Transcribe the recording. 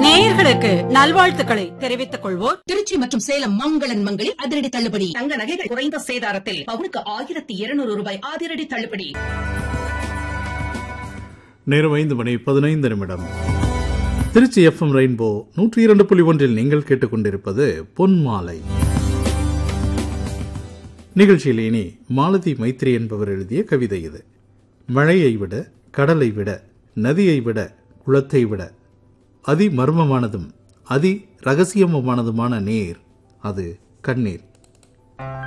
நேயர்களுக்கு நல்வாழ்த்துக்களை தெரிவித்துக் கொள்வோர் திருச்சி மற்றும் சேலம் மங்களன் மங்களில் அதிரடி தள்ளுபடி தங்க நகைகள் குறைந்த சேதாரத்தில் பவுனுக்கு ஆயிரத்தி இருநூறு ரூபாய் அதிரடி தள்ளுபடி நேரம் ஐந்து மணி பதினைந்து நிமிடம் திருச்சி எஃப்எம் ரெயின்போ நூற்றி இரண்டு புள்ளி ஒன்றில் நீங்கள் கேட்டுக்கொண்டிருப்பது பொன்மாலை நிகழ்ச்சியில் இனி மாலதி மைத்ரி என்பவர் எழுதிய கவிதை இது மழையை விட கடலை விட நதியை விட குளத்தை விட அதி மர்மமானதும் அதி ரகசியமானதுமான நீர் அது கண்ணீர்